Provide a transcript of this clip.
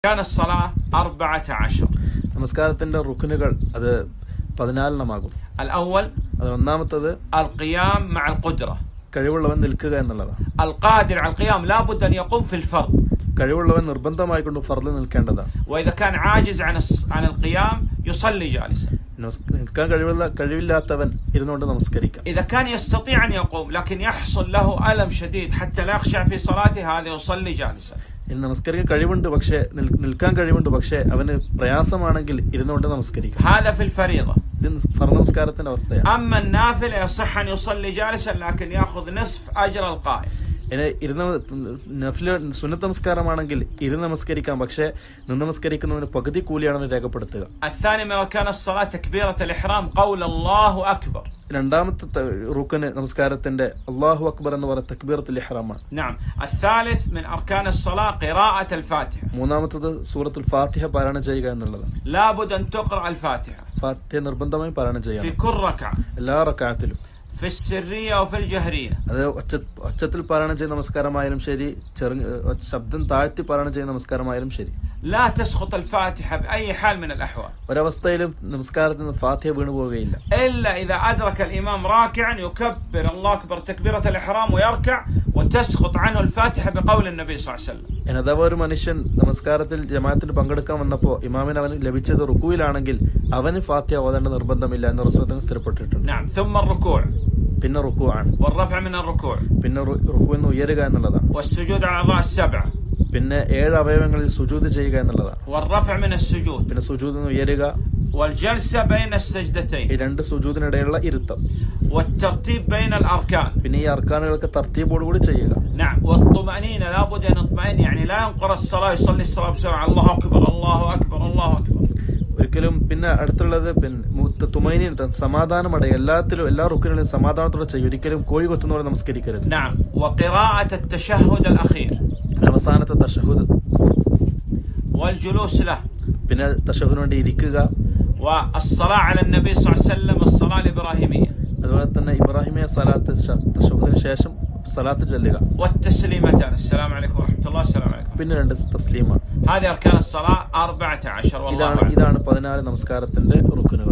كان الصلاة أربعة عشر നമസ്കാരത്തിന്റെ റുക്കുനുകൾ അത് പതിനാലെണ്ണമാകും الأول അത് ഒന്നാമത്തത് القيام مع القدرة കഴിവുള്ളവൻ നിൽക്കുക എന്നുള്ളതാണ് القادر على القيام لابد أن يقوم في الفرض കഴിവുള്ളവൻ നിർബന്ധമായിക്കൊണ്ട് ഫർദ് നിൽക്കേണ്ടതാണ് وإذا كان عاجز عن الص- عن القيام يصلي جالسا നമസ്- നിൽക്കാൻ കഴിവുള്ള കഴിവില്ലാത്തവൻ ഇരുന്നുകൊണ്ട് നമസ്കരിക്കാം إذا كان يستطيع أن يقوم لكن يحصل له ألم شديد حتى لا يخشع في صلاته هذا يصلي جالسا ഇനി നമസ്കരിക്കാൻ കഴിവുണ്ട് പക്ഷേ നിൽ- നിൽക്കാൻ കഴിവുണ്ട് പക്ഷേ അവന് പ്രയാസമാണെങ്കിൽ ഇരുന്നുകൊണ്ട് നമസ്കരിക്കാം هذا في الفريضة ഇത് ഫർ നമസ്കാരത്തിന്റെ അവസ്ഥയാണ് أما النافلة يصح أن يصلي جالسا لكن يأخذ نصف أجر القائم ഇനി ഇരുന്ന് നഫ്ല് സുന്നത്ത് നമസ്കാരമാണെങ്കിൽ ഇരുന്ന് നമസ്കരിക്കാം പക്ഷേ നിന്ന് നമസ്കരിക്കുന്നതിന് പകുതി കൂലിയാണെന്ന് രേഖപ്പെടുത്തുക الثاني من أركان الصلاة تكبيرة الإحرام قول الله أكبر രണ്ടാമത്തെ ത- റുക്കന് നമസ്കാരത്തിന്റെ അള്ളാഹു അക്ബർ എന്ന് പറയുന്ന തക്ബീറത്തുൽ ഇഹ്റാമാണ് نعم الثالث من أركان الصلاة قراءة الفاتحة മൂന്നാമത്തത് സൂറത്തുൽ ഫാത്തിഹ പാരായണം ചെയ്യുക എന്നുള്ളതാണ് لابد أن تقرأ الفاتحة ഫാത്തിഹ നിർബന്ധമായും പാരായണം في ചെയ്യണം كل ركعة എല്ലാ റക്കായത്തിലും في السرية وفي الجهرية അത് ഒച്ച ഒച്ചത്തിൽ പാരായണം ചെയ്യുന്ന നമസ്കാരമായാലും ശരി ചെറു ഒച്ച- ശബ്ദം താഴ്ത്തി പാരായണം ചെയ്യുന്ന നമസ്കാരമായാലും ശരി لا تسقط الفاتحة بأي حال من الأحوال ഒരവസ്ഥയിലും നമസ്കാരത്തിൽ നിന്ന് ഫാത്തിഹ വീണു പോവുകയില്ല إلا إذا أدرك الإمام راكعا يكبر الله أكبر تكبيرة الإحرام ويركع وتسقط عنه الفاتحة بقول النبي صلى الله عليه وسلم ഇനി അഥവാ ഒരു മനുഷ്യൻ നമസ്കാരത്തിൽ ജമാഅത്തിന് പങ്കെടുക്കാൻ വന്നപ്പോൾ ഇമാമിന് അവന് ലഭിച്ചത് റുക്കുയിലാണെങ്കിൽ അവന് ഫാത്തിഹ ഓതേണ്ട നിർബന്ധമില്ല എന്ന് റസൂത്തിന് സ്ഥിരപ്പെട്ടിട്ടുണ്ട് نعم ثم الركوع പിന്നെ റുക്കു ആണ് والرفع من الركوع പിന്നെ റുക്കു എന്ന് ഉയരുക എന്നുള്ളതാണ് والسجود على الأعضاء السبعة പിന്നെ ഏഴ് അവയവങ്ങളിൽ സുജൂത് ചെയ്യുക എന്നുള്ളതാണ് والرفع من السجود പിന്നെ സുജൂത് എന്ന് ഉയരുക والجلسة بين ഈ السجدتين രണ്ട് സുജൂതിനിടയിലുള്ള ഇരുത്തം والترتيب بين الأركان പിന്നെ ഈ അർക്കാനുകളൊക്കെ തർത്തീബോടുകൂടി ചെയ്യുക نعم والطمأنينة لابد أن يطمئن يعني لا ينقر الصلاة يصلي الصلاة بسرعة الله أكبر الله أكبر الله أكبر ഒരിക്കലും പിന്നെ അടുത്തുള്ളത് പിന്നെ മുത്ത തുമൈനി സമാധാനം അടയുക എല്ലാത്തിലും എല്ലാ റുക്കിനും സമാധാനത്തോടെ ചെയ്യും ഒരിക്കലും കോഴി കൊത്തുന്നവരെ നമസ്കരിക്കരുത് نعم وقراءة التشهد الأخير അവസാനത്തെ തഷഹുദ് والجلوس له പിന്നെ തഷഹുദിന് വേണ്ടി ഇരിക്കുക والصلاة على النبي صلى الله عليه وسلم الصلاة الإبراهيمية അതുപോലെ തന്നെ ഇബ്രാഹിമിയ സലാത്ത് ശ- തഷഹുദിന് ശേഷം സലാത്ത് ചൊല്ലുക والتسليمتان السلام عليكم ورحمة الله السلام عليكم പിന്നെ രണ്ട് തസ്ലീമാണ് هذه أركان الصلاة أربعة عشر والله ഇതാണ് أعلم ഇതാണ് പതിനാല് നമസ്കാരത്തിന്റെ റുക്കുനുകൾ